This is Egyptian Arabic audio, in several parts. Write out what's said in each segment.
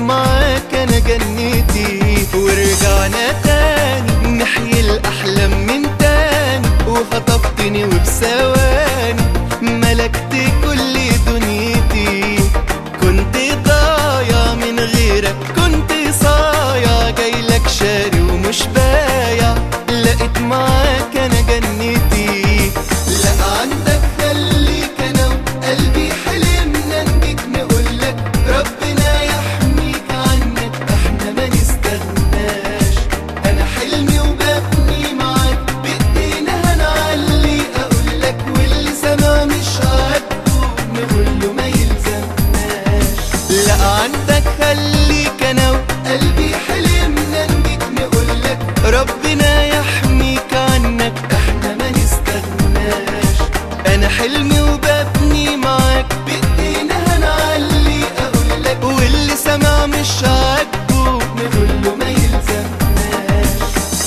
معاك انا جنتي ورجعنا تاني نحيي الاحلام من تاني وخطفتني وبثواني ملكت كل دنيتي كنت ضايع من غيرك كنت صايع جايلك شاري ومش بايع لقيت معاك انا جنتي لا عندك خليك انا وقلبي حلمنا نجيك نقولك ربنا يحميك عنك احنا ما نستغناش انا حلمي وببني معاك بايدينا هنعلي اقولك واللي سما مش عاجبه نقوله ما يلزمناش لا عندك خليك انا وقلبي حلمنا نجيك نقولك ربنا يحميك عنك احنا ما نستغناش انا حلمي وببني معاك بايدينا هنعلي اقولك واللي سمع مش عاجبه نقوله ما يلزمناش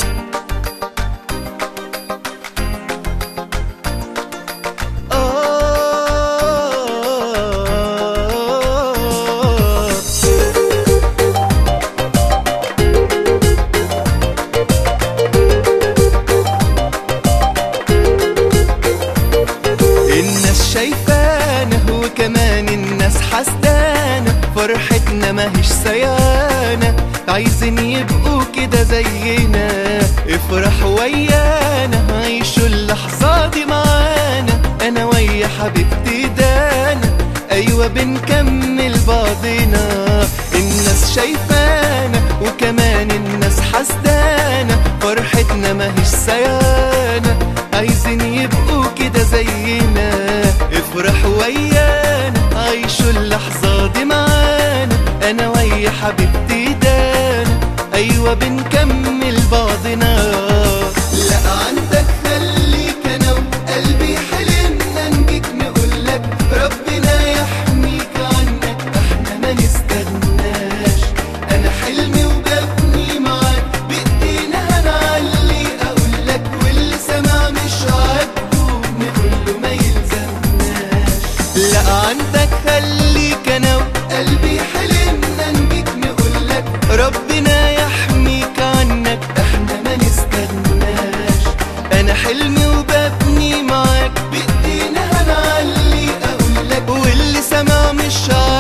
آه الناس شايفانا وكمان الناس حسدانا فرحتنا ماهيش سيانة عايزين يبقوا كده زينا افرح ويانا عيشوا اللحظة دي معانا انا ويا حبيبتي دانا ايوه بنكمل بعضنا الناس شايفانا وكمان الناس حسدانا فرحتنا ماهيش سيانة عايزين يبقوا كده زينا افرح ويانا عيشوا اللحظة دي معانا انا ويا حبيبتي دانا ايوه بنكمل بعضنا لا عندك خليك انا وقلبي حلمنا نجيك نقولك ربنا يحميك عنك احنا ما نستغناش انا حلمي وببني معاك بايدينا هنعلي اقولك واللي سمع مش عاجبه نقوله ما يلزمناش لا عندك خليك انا وقلبي حلمنا نجيك نقولك ربنا يحميك عنك احنا ما نستغناش انا حلمي وببني معاك بايدينا هنعلي اقولك واللي سمع مش عاجبه